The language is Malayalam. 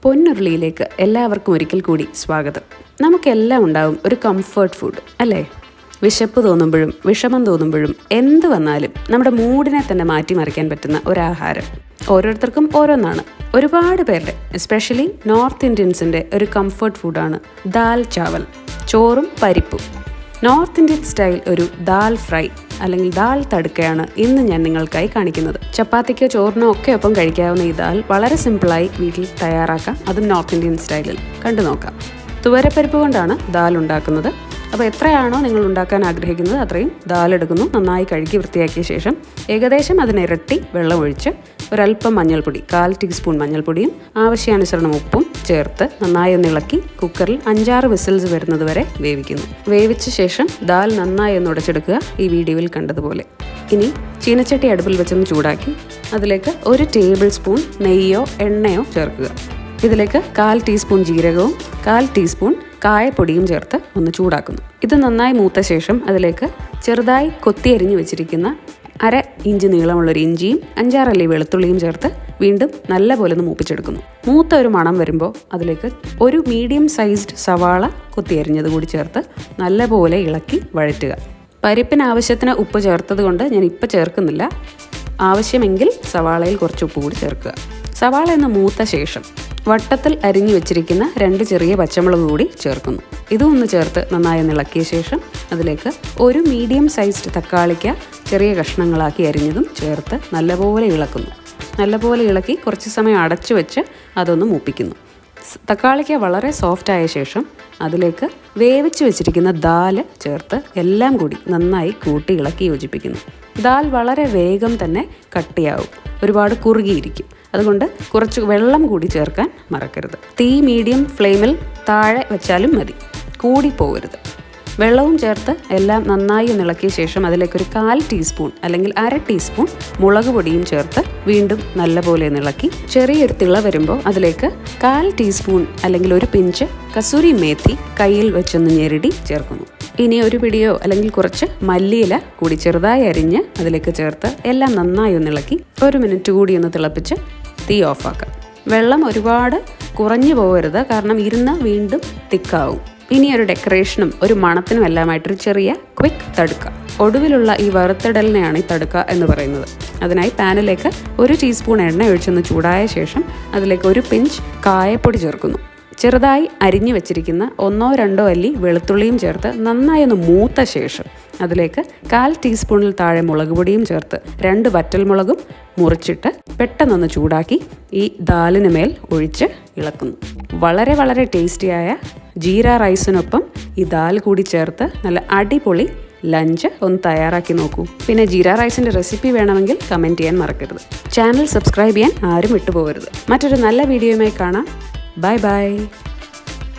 പൊന്നുരുളിയിലേക്ക് എല്ലാവർക്കും ഒരിക്കൽ കൂടി സ്വാഗതം നമുക്കെല്ലാം ഉണ്ടാവും ഒരു കംഫർട്ട് ഫുഡ് അല്ലേ വിശപ്പ് തോന്നുമ്പോഴും വിഷമം തോന്നുമ്പോഴും എന്ത് വന്നാലും നമ്മുടെ മൂഡിനെ തന്നെ മാറ്റിമറിക്കാൻ പറ്റുന്ന ഒരാഹാരം ഓരോരുത്തർക്കും ഓരോന്നാണ് ഒരുപാട് പേരുടെ എസ്പെഷ്യലി നോർത്ത് ഇന്ത്യൻസിൻ്റെ ഒരു കംഫർട്ട് ഫുഡാണ് ദാൽ ചാവൽ ചോറും പരിപ്പും നോർത്ത് ഇന്ത്യൻ സ്റ്റൈൽ ഒരു ദാൽ ഫ്രൈ അല്ലെങ്കിൽ ദാൽ തടുക്കയാണ് ഇന്ന് ഞാൻ നിങ്ങൾക്കായി കാണിക്കുന്നത് ചപ്പാത്തിക്കോ ചോറിനോ ഒക്കെ ഒപ്പം കഴിക്കാവുന്ന ഈ ദാൽ വളരെ സിമ്പിളായി വീട്ടിൽ തയ്യാറാക്കാം അതും നോർത്ത് ഇന്ത്യൻ സ്റ്റൈലിൽ കണ്ടു നോക്കാം തുവരപ്പരിപ്പ് കൊണ്ടാണ് ദാൽ ഉണ്ടാക്കുന്നത് അപ്പോൾ എത്രയാണോ നിങ്ങൾ ഉണ്ടാക്കാൻ ആഗ്രഹിക്കുന്നത് അത്രയും ദാൽ എടുക്കുന്നു നന്നായി കഴുകി വൃത്തിയാക്കിയ ശേഷം ഏകദേശം അതിനിരട്ടി വെള്ളമൊഴിച്ച് ഒരല്പം മഞ്ഞൾപ്പൊടി കാൽ ടീസ്പൂൺ മഞ്ഞൾപ്പൊടിയും ആവശ്യാനുസരണം ഉപ്പും ചേർത്ത് നന്നായി ഒന്ന് ഇളക്കി കുക്കറിൽ അഞ്ചാറ് വിസിൽസ് വരുന്നത് വരെ വേവിക്കുന്നു വേവിച്ച ശേഷം ദാൽ നന്നായി ഒന്ന് ഉടച്ചെടുക്കുക ഈ വീഡിയോയിൽ കണ്ടതുപോലെ ഇനി ചീനച്ചട്ടി അടുപ്പിൽ വെച്ചൊന്ന് ചൂടാക്കി അതിലേക്ക് ഒരു ടേബിൾ സ്പൂൺ നെയ്യോ എണ്ണയോ ചേർക്കുക ഇതിലേക്ക് കാൽ ടീസ്പൂൺ ജീരകവും കാൽ ടീസ്പൂൺ കായപ്പൊടിയും ചേർത്ത് ഒന്ന് ചൂടാക്കുന്നു ഇത് നന്നായി മൂത്ത ശേഷം അതിലേക്ക് ചെറുതായി കൊത്തി അരിഞ്ഞു വെച്ചിരിക്കുന്ന അര ഇഞ്ച് നീളമുള്ളൊരു ഇഞ്ചിയും അഞ്ചാറല്ലി വെളുത്തുള്ളിയും ചേർത്ത് വീണ്ടും നല്ലപോലെ ഒന്ന് മൂപ്പിച്ചെടുക്കുന്നു മൂത്ത ഒരു മണം വരുമ്പോൾ അതിലേക്ക് ഒരു മീഡിയം സൈസ്ഡ് സവാള കൊത്തി അരിഞ്ഞത് കൂടി ചേർത്ത് നല്ലപോലെ ഇളക്കി വഴറ്റുക പരിപ്പിന് ആവശ്യത്തിന് ഉപ്പ് ചേർത്തത് കൊണ്ട് ഞാൻ ഇപ്പം ചേർക്കുന്നില്ല ആവശ്യമെങ്കിൽ സവാളയിൽ കുറച്ച് ഉപ്പ് കൂടി ചേർക്കുക സവാള എന്ന് മൂത്ത ശേഷം വട്ടത്തിൽ അരിഞ്ഞു വെച്ചിരിക്കുന്ന രണ്ട് ചെറിയ പച്ചമുളക് കൂടി ചേർക്കുന്നു ഇതും ഒന്ന് ചേർത്ത് നന്നായി ഒന്ന് ഇളക്കിയ ശേഷം അതിലേക്ക് ഒരു മീഡിയം സൈസ്ഡ് തക്കാളിക്ക ചെറിയ കഷ്ണങ്ങളാക്കി അരിഞ്ഞതും ചേർത്ത് നല്ലപോലെ ഇളക്കുന്നു നല്ലപോലെ ഇളക്കി കുറച്ച് സമയം അടച്ചു വെച്ച് അതൊന്ന് മൂപ്പിക്കുന്നു തക്കാളിക്ക വളരെ സോഫ്റ്റ് ആയ ശേഷം അതിലേക്ക് വേവിച്ച് വെച്ചിരിക്കുന്ന ദാല് ചേർത്ത് എല്ലാം കൂടി നന്നായി കൂട്ടി ഇളക്കി യോജിപ്പിക്കുന്നു ദാൽ വളരെ വേഗം തന്നെ കട്ടിയാവും ഒരുപാട് കുറുകിയിരിക്കും അതുകൊണ്ട് കുറച്ച് വെള്ളം കൂടി ചേർക്കാൻ മറക്കരുത് തീ മീഡിയം ഫ്ലെയിമിൽ താഴെ വെച്ചാലും മതി കൂടി പോകരുത് വെള്ളവും ചേർത്ത് എല്ലാം നന്നായി ഒന്ന് ഇളക്കിയ ശേഷം അതിലേക്ക് ഒരു കാൽ ടീസ്പൂൺ അല്ലെങ്കിൽ അര ടീസ്പൂൺ മുളക് പൊടിയും ചേർത്ത് വീണ്ടും നല്ലപോലെ ഒന്ന് ഇളക്കി ചെറിയൊരു തിള വരുമ്പോൾ അതിലേക്ക് കാൽ ടീസ്പൂൺ അല്ലെങ്കിൽ ഒരു പിഞ്ച് കസൂരി മേത്തി കയ്യിൽ വെച്ചൊന്ന് ഞെരടി ചേർക്കുന്നു ഇനി ഒരു പിടിയോ അല്ലെങ്കിൽ കുറച്ച് മല്ലിയില കൂടി ചെറുതായി അരിഞ്ഞ് അതിലേക്ക് ചേർത്ത് എല്ലാം നന്നായി ഒന്ന് ഇളക്കി ഒരു മിനിറ്റ് കൂടി ഒന്ന് തിളപ്പിച്ച് തീ ഓഫാക്കാം വെള്ളം ഒരുപാട് കുറഞ്ഞു പോകരുത് കാരണം ഇരുന്ന് വീണ്ടും തിക്കാവും ഇനി ഒരു ഡെക്കറേഷനും ഒരു മണത്തിനും എല്ലാമായിട്ടൊരു ചെറിയ ക്വിക്ക് തടുക്ക ഒടുവിലുള്ള ഈ വറുത്തിടലിനെയാണ് ഈ തടുക്ക എന്ന് പറയുന്നത് അതിനായി പാനിലേക്ക് ഒരു ടീസ്പൂൺ എണ്ണ ഒഴിച്ചൊന്ന് ചൂടായ ശേഷം അതിലേക്ക് ഒരു പിഞ്ച് കായപ്പൊടി ചേർക്കുന്നു ചെറുതായി അരിഞ്ഞു വെച്ചിരിക്കുന്ന ഒന്നോ രണ്ടോ അല്ലി വെളുത്തുള്ളിയും ചേർത്ത് നന്നായി ഒന്ന് മൂത്ത ശേഷം അതിലേക്ക് കാൽ ടീസ്പൂണിൽ താഴെ മുളക് പൊടിയും ചേർത്ത് രണ്ട് വറ്റൽമുളകും മുറിച്ചിട്ട് പെട്ടെന്നൊന്ന് ചൂടാക്കി ഈ ദാലിന് മേൽ ഒഴിച്ച് ഇളക്കുന്നു വളരെ വളരെ ടേസ്റ്റിയായ ജീര റൈസിനൊപ്പം ഈ ദാൽ കൂടി ചേർത്ത് നല്ല അടിപൊളി ലഞ്ച് ഒന്ന് തയ്യാറാക്കി നോക്കൂ പിന്നെ ജീര റൈസിൻ്റെ റെസിപ്പി വേണമെങ്കിൽ കമൻറ്റ് ചെയ്യാൻ മറക്കരുത് ചാനൽ സബ്സ്ക്രൈബ് ചെയ്യാൻ ആരും വിട്ടുപോകരുത് മറ്റൊരു നല്ല വീഡിയോയുമായി കാണാം ബൈ ബൈ